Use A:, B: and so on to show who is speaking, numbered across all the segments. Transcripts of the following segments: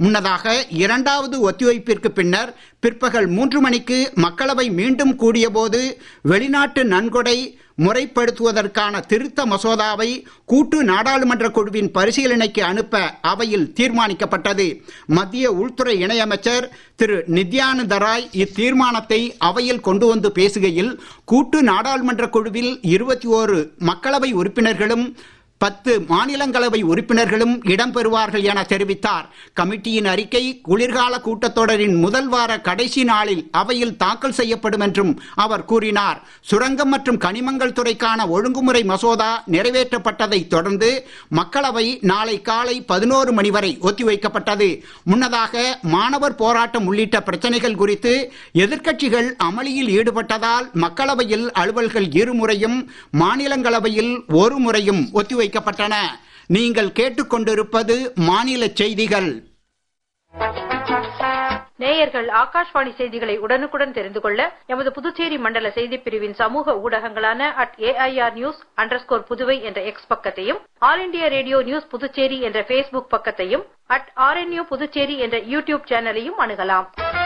A: முன்னதாக இரண்டாவது ஒத்திவைப்பிற்கு பின்னர் பிற்பகல் மூன்று மணிக்கு மக்களவை மீண்டும் கூடியபோது வெளிநாட்டு நன்கொடை முறைப்படுத்துவதற்கான திருத்த மசோதாவை கூட்டு நாடாளுமன்ற குழுவின் பரிசீலனைக்கு அனுப்ப அவையில் தீர்மானிக்கப்பட்டது மத்திய உள்துறை இணையமைச்சர் திரு நித்யானந்த ராய் இத்தீர்மானத்தை அவையில் கொண்டு வந்து பேசுகையில் கூட்டு நாடாளுமன்ற குழுவில் இருபத்தி ஓரு மக்களவை உறுப்பினர்களும் பத்து மாநிலங்களவை உறுப்பினர்களும் இடம்பெறுவார்கள் என தெரிவித்தார் கமிட்டியின் அறிக்கை குளிர்கால கூட்டத்தொடரின் முதல் வார கடைசி நாளில் அவையில் தாக்கல் செய்யப்படும் என்றும் அவர் கூறினார் சுரங்கம் மற்றும் கனிமங்கள் துறைக்கான ஒழுங்குமுறை மசோதா நிறைவேற்றப்பட்டதை தொடர்ந்து மக்களவை நாளை காலை பதினோரு மணி வரை ஒத்திவைக்கப்பட்டது முன்னதாக மாணவர் போராட்டம் உள்ளிட்ட பிரச்சனைகள் குறித்து எதிர்க்கட்சிகள் அமளியில் ஈடுபட்டதால் மக்களவையில் அலுவல்கள் இருமுறையும் மாநிலங்களவையில் ஒரு முறையும் ஒத்திவை வைக்கப்பட்டன நீங்கள் கேட்டுக்கொண்டிருப்பது மாநில செய்திகள்
B: நேயர்கள் ஆகாஷ்வாணி செய்திகளை உடனுக்குடன் தெரிந்து கொள்ள எமது புதுச்சேரி மண்டல செய்திப் பிரிவின் சமூக ஊடகங்களான at AIR news underscore Puduvai என்ற எக்ஸ் பக்கத்தையும் All India Radio news Puducherry என்ற பேஸ்புக் பக்கத்தையும் அட் ஆர்என்யூ புதுச்சேரி என்ற யூடியூப் சேனலையும் அணுகலாம்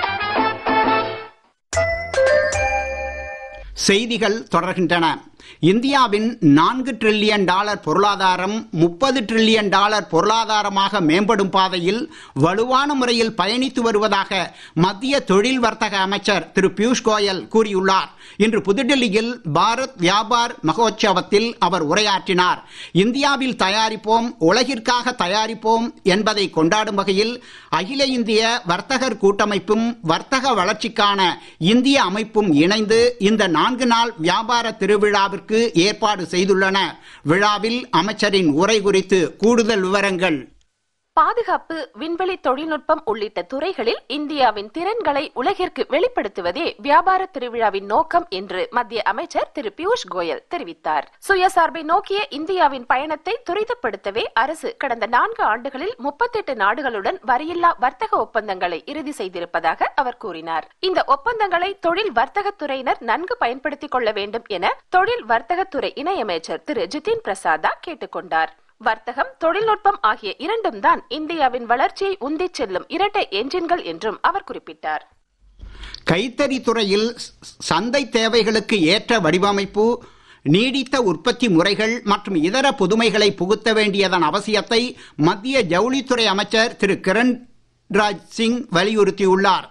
A: செய்திகள் தொடர்கின்றன இந்தியாவின் நான்கு டிரில்லியன் டாலர் பொருளாதாரம் முப்பது டிரில்லியன் டாலர் பொருளாதாரமாக மேம்படும் பாதையில் வலுவான முறையில் பயணித்து வருவதாக மத்திய தொழில் வர்த்தக அமைச்சர் திரு பியூஷ் கோயல் கூறியுள்ளார் இன்று புதுடெல்லியில் பாரத் வியாபார் மகோத்சவத்தில் அவர் உரையாற்றினார் இந்தியாவில் தயாரிப்போம் உலகிற்காக தயாரிப்போம் என்பதை கொண்டாடும் வகையில் அகில இந்திய வர்த்தகர் கூட்டமைப்பும் வர்த்தக வளர்ச்சிக்கான இந்திய அமைப்பும் இணைந்து இந்த நான்கு நாள் வியாபார திருவிழாவிற்கு ஏற்பாடு செய்துள்ளன விழாவில் அமைச்சரின் உரை குறித்து கூடுதல் விவரங்கள்
C: பாதுகாப்பு விண்வெளி தொழில்நுட்பம் உள்ளிட்ட துறைகளில் இந்தியாவின் திறன்களை உலகிற்கு வெளிப்படுத்துவதே வியாபார திருவிழாவின் நோக்கம் என்று மத்திய அமைச்சர் திரு பியூஷ் கோயல் தெரிவித்தார் சுயசார்பை நோக்கிய இந்தியாவின் பயணத்தை துரிதப்படுத்தவே அரசு கடந்த நான்கு ஆண்டுகளில் முப்பத்தெட்டு நாடுகளுடன் வரியில்லா வர்த்தக ஒப்பந்தங்களை இறுதி செய்திருப்பதாக அவர் கூறினார் இந்த ஒப்பந்தங்களை தொழில் வர்த்தகத்துறையினர் நன்கு பயன்படுத்திக் கொள்ள வேண்டும் என தொழில் வர்த்தகத்துறை இணையமைச்சர் திரு ஜிதின் பிரசாதா கேட்டுக்கொண்டார் வர்த்தகம் தொழில்நுட்பம் ஆகிய இரண்டும் தான் இந்தியாவின் வளர்ச்சியை உந்திச் செல்லும் இரட்டை என்ஜின்கள் என்றும் அவர் குறிப்பிட்டார்
A: கைத்தறி துறையில் சந்தை தேவைகளுக்கு ஏற்ற வடிவமைப்பு நீடித்த உற்பத்தி முறைகள் மற்றும் இதர புதுமைகளை புகுத்த வேண்டியதன் அவசியத்தை மத்திய ஜவுளித்துறை அமைச்சர் திரு கிரண்ராஜ் சிங் வலியுறுத்தியுள்ளார்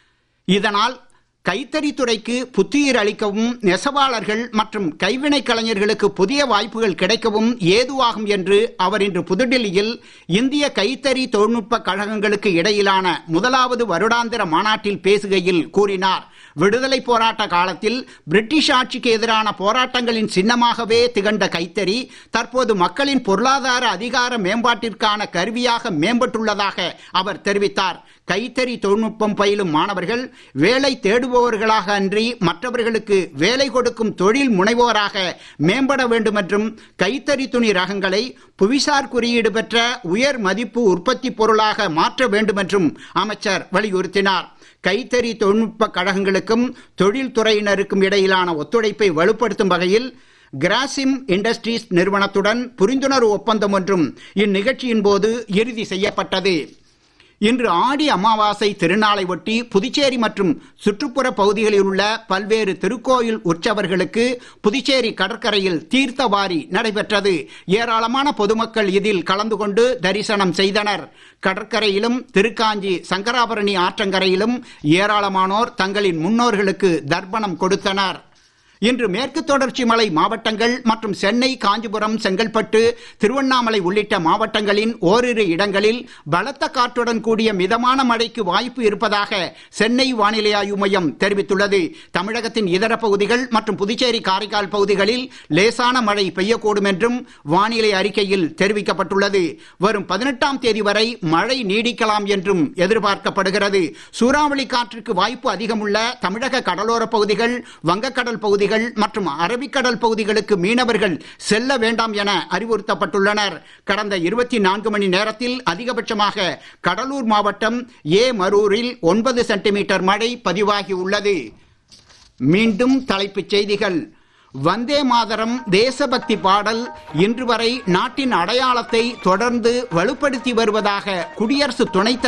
A: இதனால் கைத்தறித்துறைக்கு புத்துயிர் அளிக்கவும் நெசவாளர்கள் மற்றும் கைவினை கலைஞர்களுக்கு புதிய வாய்ப்புகள் கிடைக்கவும் ஏதுவாகும் என்று அவர் இன்று புதுடெல்லியில் இந்திய கைத்தறி தொழில்நுட்ப கழகங்களுக்கு இடையிலான முதலாவது வருடாந்திர மாநாட்டில் பேசுகையில் கூறினார் விடுதலை போராட்ட காலத்தில் பிரிட்டிஷ் ஆட்சிக்கு எதிரான போராட்டங்களின் சின்னமாகவே திகழ்ந்த கைத்தறி தற்போது மக்களின் பொருளாதார அதிகார மேம்பாட்டிற்கான கருவியாக மேம்பட்டுள்ளதாக அவர் தெரிவித்தார் கைத்தறி தொழில்நுட்பம் பயிலும் மாணவர்கள் வேலை தேடுபவர்களாக அன்றி மற்றவர்களுக்கு வேலை கொடுக்கும் தொழில் முனைவோராக மேம்பட வேண்டும் என்றும் கைத்தறி துணி ரகங்களை புவிசார் குறியீடு பெற்ற உயர் மதிப்பு உற்பத்தி பொருளாக மாற்ற வேண்டும் என்றும் அமைச்சர் வலியுறுத்தினார் கைத்தறி தொழில்நுட்ப கழகங்களுக்கும் தொழில்துறையினருக்கும் இடையிலான ஒத்துழைப்பை வலுப்படுத்தும் வகையில் கிராசிம் இண்டஸ்ட்ரீஸ் நிறுவனத்துடன் புரிந்துணர்வு ஒப்பந்தம் ஒன்றும் இந்நிகழ்ச்சியின் போது இறுதி செய்யப்பட்டது இன்று ஆடி அமாவாசை திருநாளை ஒட்டி புதுச்சேரி மற்றும் சுற்றுப்புற பகுதிகளில் உள்ள பல்வேறு திருக்கோயில் உற்சவர்களுக்கு புதுச்சேரி கடற்கரையில் தீர்த்தவாரி நடைபெற்றது ஏராளமான பொதுமக்கள் இதில் கலந்து கொண்டு தரிசனம் செய்தனர் கடற்கரையிலும் திருக்காஞ்சி சங்கராபரணி ஆற்றங்கரையிலும் ஏராளமானோர் தங்களின் முன்னோர்களுக்கு தர்ப்பணம் கொடுத்தனர் இன்று மேற்கு தொடர்ச்சி மலை மாவட்டங்கள் மற்றும் சென்னை காஞ்சிபுரம் செங்கல்பட்டு திருவண்ணாமலை உள்ளிட்ட மாவட்டங்களின் ஓரிரு இடங்களில் பலத்த காற்றுடன் கூடிய மிதமான மழைக்கு வாய்ப்பு இருப்பதாக சென்னை வானிலை ஆய்வு மையம் தெரிவித்துள்ளது தமிழகத்தின் இதர பகுதிகள் மற்றும் புதுச்சேரி காரைக்கால் பகுதிகளில் லேசான மழை பெய்யக்கூடும் என்றும் வானிலை அறிக்கையில் தெரிவிக்கப்பட்டுள்ளது வரும் பதினெட்டாம் தேதி வரை மழை நீடிக்கலாம் என்றும் எதிர்பார்க்கப்படுகிறது சூறாவளி காற்றுக்கு வாய்ப்பு அதிகமுள்ள தமிழக கடலோர பகுதிகள் வங்கக்கடல் பகுதிகள் மற்றும் அரபிக்கடல் பகுதிகளுக்கு மீனவர்கள் செல்ல வேண்டாம் என அறிவுறுத்தப்பட்டுள்ளனர் கடந்த இருபத்தி நான்கு மணி நேரத்தில் அதிகபட்சமாக கடலூர் மாவட்டம் ஏ மரூரில் ஒன்பது சென்டிமீட்டர் மழை பதிவாகியுள்ளது மீண்டும் தலைப்புச் செய்திகள் வந்தே மாதரம் தேசபக்தி பாடல் இன்று வரை நாட்டின் அடையாளத்தை தொடர்ந்து வலுப்படுத்தி வருவதாக குடியரசு துணைத்